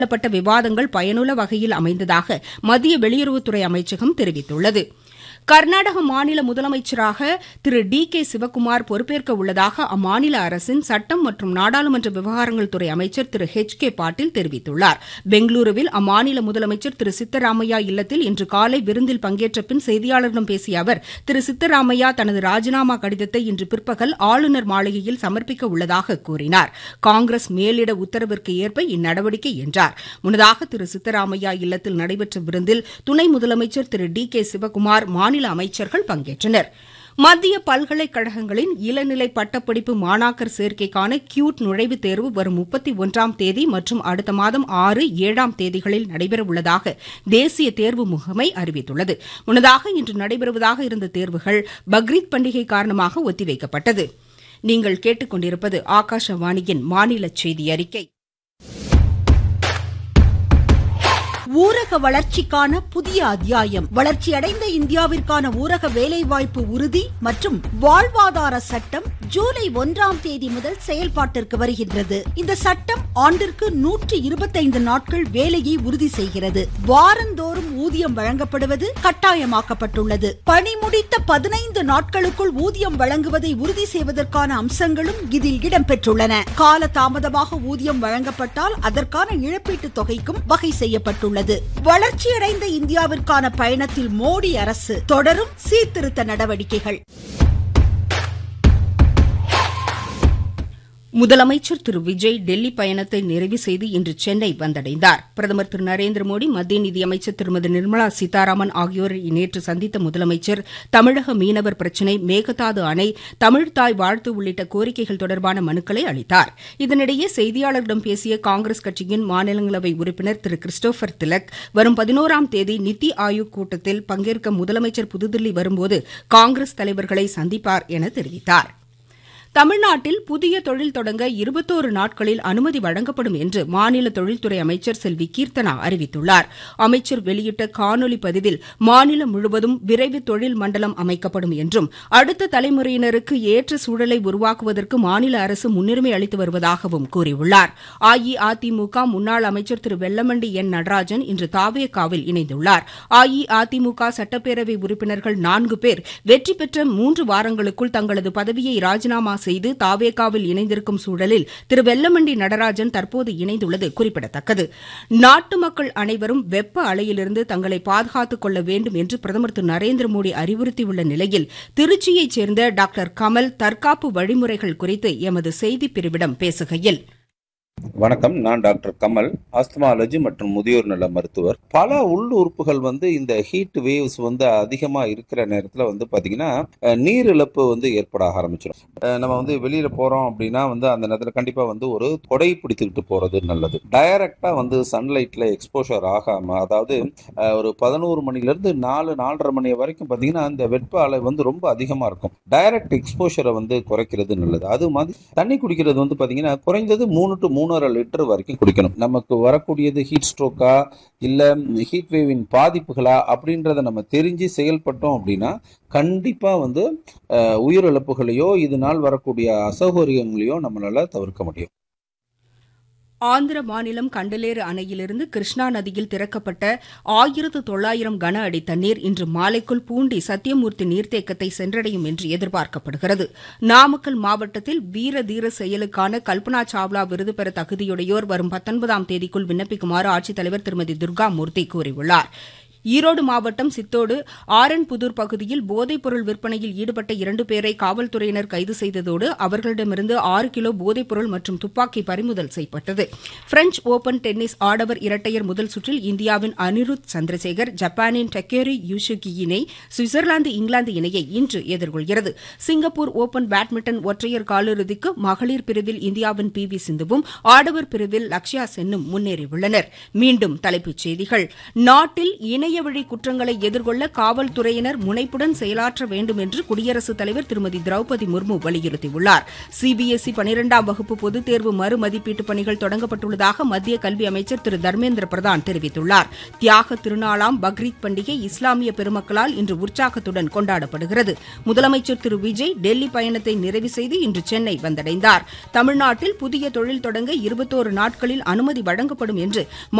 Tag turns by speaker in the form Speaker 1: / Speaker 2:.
Speaker 1: மேற்கொள்ளப்பட்ட விவாதங்கள் பயனுள்ள வகையில் அமைந்ததாக மத்திய வெளியுறவுத்துறை அமைச்சகம் தெரிவித்துள்ளது கர்நாடக மாநில முதலமைச்சராக திரு டி கே சிவக்குமார் பொறுப்பேற்க உள்ளதாக அம்மாநில அரசின் சட்டம் மற்றும் நாடாளுமன்ற விவகாரங்கள் துறை அமைச்சர் திரு ஹெச் கே பாட்டீல் தெரிவித்துள்ளார் பெங்களூருவில் அம்மாநில முதலமைச்சர் திரு சித்தராமையா இல்லத்தில் இன்று காலை விருந்தில் பங்கேற்ற பின் செய்தியாளர்களிடம் பேசிய அவர் திரு சித்தராமையா தனது ராஜினாமா கடிதத்தை இன்று பிற்பகல் ஆளுநர் மாளிகையில் சமர்ப்பிக்க உள்ளதாக கூறினார் காங்கிரஸ் மேலிட உத்தரவிற்கு ஏற்ப இந்நடவடிக்கை என்றார் முன்னதாக திரு சித்தராமையா இல்லத்தில் நடைபெற்ற விருந்தில் துணை முதலமைச்சர் திரு டி கே சிவக்குமார் மாநில அமைச்சர்கள் பங்கேற்றனர் மத்திய பல்கலைக்கழகங்களின் இளநிலை பட்டப்படிப்பு மாணாக்கர் சேர்க்கைக்கான கியூட் நுழைவுத் தேர்வு வரும் முப்பத்தி ஒன்றாம் தேதி மற்றும் அடுத்த மாதம் ஆறு ஏழாம் தேதிகளில் நடைபெறவுள்ளதாக தேசிய தேர்வு முகமை அறிவித்துள்ளது முன்னதாக இன்று நடைபெறுவதாக இருந்த தேர்வுகள் பக்ரீத் பண்டிகை காரணமாக ஒத்திவைக்கப்பட்டது நீங்கள் கேட்டுக்கொண்டிருப்பது ஆகாஷவாணியின் மாநில செய்தி அறிக்கை
Speaker 2: ஊரக வளர்ச்சிக்கான புதிய அத்தியாயம் வளர்ச்சியடைந்த இந்தியாவிற்கான ஊரக வேலைவாய்ப்பு உறுதி மற்றும் வாழ்வாதார சட்டம் ஜூலை ஒன்றாம் தேதி முதல் செயல்பாட்டிற்கு வருகின்றது இந்த சட்டம் ஆண்டிற்கு நூற்றி இருபத்தைந்து நாட்கள் வேலையை உறுதி செய்கிறது வாரந்தோறும் ஊதியம் வழங்கப்படுவது கட்டாயமாக்கப்பட்டுள்ளது பணி முடித்த பதினைந்து நாட்களுக்குள் ஊதியம் வழங்குவதை உறுதி செய்வதற்கான அம்சங்களும் இதில் இடம்பெற்றுள்ளன கால தாமதமாக ஊதியம் வழங்கப்பட்டால் அதற்கான இழப்பீட்டுத் தொகைக்கும் வகை செய்யப்பட்டுள்ளது வளர்ச்சியடைந்த இந்தியாவிற்கான பயணத்தில் மோடி அரசு தொடரும் சீர்திருத்த நடவடிக்கைகள்
Speaker 1: முதலமைச்சர் திரு விஜய் டெல்லி பயணத்தை நிறைவு செய்து இன்று சென்னை வந்தடைந்தார் பிரதமர் திரு நரேந்திர மோடி மத்திய நிதியமைச்சர் திருமதி நிர்மலா சீதாராமன் ஆகியோரை நேற்று சந்தித்த முதலமைச்சர் தமிழக மீனவர் பிரச்சினை மேகதாது அணை தமிழ்தாய் வாழ்த்து உள்ளிட்ட கோரிக்கைகள் தொடர்பான மனுக்களை அளித்தார் இதனிடையே செய்தியாளர்களிடம் பேசிய காங்கிரஸ் கட்சியின் மாநிலங்களவை உறுப்பினர் திரு கிறிஸ்டோபர் திலக் வரும் பதினோராம் தேதி நித்தி ஆயோக் கூட்டத்தில் பங்கேற்க முதலமைச்சர் புதுதில்லி வரும்போது காங்கிரஸ் தலைவர்களை சந்திப்பார் என தெரிவித்தாா் தமிழ்நாட்டில் புதிய தொழில் தொடங்க இருபத்தோரு நாட்களில் அனுமதி வழங்கப்படும் என்று மாநில தொழில்துறை அமைச்சர் செல்வி கீர்த்தனா அறிவித்துள்ளார் அமைச்சர் வெளியிட்ட காணொலி பதிவில் மாநிலம் முழுவதும் விரைவு தொழில் மண்டலம் அமைக்கப்படும் என்றும் அடுத்த தலைமுறையினருக்கு ஏற்ற சூழலை உருவாக்குவதற்கு மாநில அரசு முன்னுரிமை அளித்து வருவதாகவும் கூறியுள்ளார் அஇஅதிமுக முன்னாள் அமைச்சர் திரு வெல்லமண்டி என் நடராஜன் இன்று தாவேகாவில் இணைந்துள்ளார் அஇஅதிமுக சட்டப்பேரவை உறுப்பினர்கள் நான்கு பேர் வெற்றி பெற்ற மூன்று வாரங்களுக்குள் தங்களது பதவியை ராஜினாமா செய்து தாவேகாவில் இணைந்திருக்கும் சூழலில் திரு வெல்லமண்டி நடராஜன் தற்போது இணைந்துள்ளது குறிப்பிடத்தக்கது நாட்டு மக்கள் அனைவரும் வெப்ப அலையிலிருந்து தங்களை பாதுகாத்துக் கொள்ள வேண்டும் என்று பிரதமர் திரு நரேந்திர மோடி அறிவுறுத்தியுள்ள நிலையில் திருச்சியைச் சேர்ந்த டாக்டர் கமல் தற்காப்பு வழிமுறைகள் குறித்து எமது செய்திப் பிரிவிடம் பேசுகையில்
Speaker 3: வணக்கம் நான் டாக்டர் கமல் ஆஸ்துமாலஜி மற்றும் முதியோர் நல மருத்துவர் பல உள் உறுப்புகள் வந்து இந்த ஹீட் வேவ்ஸ் வந்து அதிகமா இருக்கிற நேரத்துல வந்து பாத்தீங்கன்னா அஹ், நீர் இழப்பு வந்து ஏற்பட ஆரம்பிச்சிடும் அஹ், நம்ம வந்து வெளியில போறோம் அப்படின்னா வந்து அந்த நேரத்துல கண்டிப்பா வந்து ஒரு கொடை பிடித்துக்கிட்டு போறது நல்லது டைரக்டா வந்து சன்லைட்ல எக்ஸ்போஷர் ஆகாம அதாவது அஹ், ஒரு பதினோரு மணில இருந்து நாலு நாலரை மணி வரைக்கும் பாத்தீங்கன்னா அந்த வெப்ப அலை வந்து ரொம்ப அதிகமா இருக்கும் டைரக்ட் எக்ஸ்போஷரை வந்து குறைக்கிறது நல்லது அது மாதிரி தண்ணி குடிக்கிறது வந்து பாத்தீங்கன்னா குறைந்தது மூணு டு மூணரை லிட்டர் வரைக்கும் குடிக்கணும் நமக்கு வரக்கூடியது ஹீட் ஸ்ட்ரோக்கா இல்ல ஹீட் வேவின் பாதிப்புகளா அப்படின்றத நம்ம தெரிஞ்சு செயல்பட்டோம் அப்படின்னா கண்டிப்பா வந்து அஹ், உயிரிழப்புகளையோ இதனால் வரக்கூடிய அசௌகரியங்களையோ நம்மளால தவிர்க்க முடியும்
Speaker 1: ஆந்திர மாநிலம் கண்டலேறு அணையிலிருந்து கிருஷ்ணா நதியில் திறக்கப்பட்ட ஆயிரத்து தொள்ளாயிரம் கன அடி தண்ணீர் இன்று மாலைக்குள் பூண்டி சத்தியமூர்த்தி நீர்த்தேக்கத்தை சென்றடையும் என்று எதிர்பார்க்கப்படுகிறது நாமக்கல் மாவட்டத்தில் வீர தீர செயலுக்கான கல்பனா சாவ்லா விருது பெற தகுதியுடையோர் வரும் பத்தொன்பதாம் தேதிக்குள் விண்ணப்பிக்குமாறு ஆட்சித்தலைவர் திருமதி துர்கா மூர்த்தி கூறியுள்ளார் ஈரோடு மாவட்டம் சித்தோடு ஆரன்புதூர் பகுதியில் போதைப்பொருள் விற்பனையில் ஈடுபட்ட இரண்டு பேரை காவல்துறையினர் கைது செய்ததோடு அவர்களிடமிருந்து ஆறு கிலோ போதைப்பொருள் மற்றும் துப்பாக்கி பறிமுதல் செய்யப்பட்டது பிரெஞ்ச் ஓபன் டென்னிஸ் ஆடவர் இரட்டையர் முதல் சுற்றில் இந்தியாவின் அனிருத் சந்திரசேகர் ஜப்பானின் டக்கேரி யூசுகி இணை சுவிட்சர்லாந்து இங்கிலாந்து இணையை இன்று எதிர்கொள்கிறது சிங்கப்பூர் ஓபன் பேட்மிண்டன் ஒற்றையர் காலிறுதிக்கு மகளிர் பிரிவில் இந்தியாவின் பி வி சிந்துவும் ஆடவர் பிரிவில் லக்ஷயா சென்னும் முன்னேறியுள்ளனர் மீண்டும் தலைப்புச் செய்திகள் நாட்டில் இணைய இணையவழி குற்றங்களை எதிர்கொள்ள காவல்துறையினர் முனைப்புடன் செயலாற்ற வேண்டும் என்று குடியரசுத் தலைவர் திருமதி திரௌபதி முர்மு வலியுறுத்தியுள்ளார் சிபிஎஸ்இ பனிரெண்டாம் வகுப்பு பொதுத் தேர்வு மறுமதிப்பீட்டு பணிகள் தொடங்கப்பட்டுள்ளதாக மத்திய கல்வி அமைச்சர் திரு தர்மேந்திர பிரதான் தெரிவித்துள்ளார் தியாக திருநாளாம் பக்ரீத் பண்டிகை இஸ்லாமிய பெருமக்களால் இன்று உற்சாகத்துடன் கொண்டாடப்படுகிறது முதலமைச்சர் திரு விஜய் டெல்லி பயணத்தை நிறைவு செய்து இன்று சென்னை வந்தடைந்தார் தமிழ்நாட்டில் புதிய தொழில் தொடங்க இருபத்தோரு நாட்களில் அனுமதி வழங்கப்படும் என்று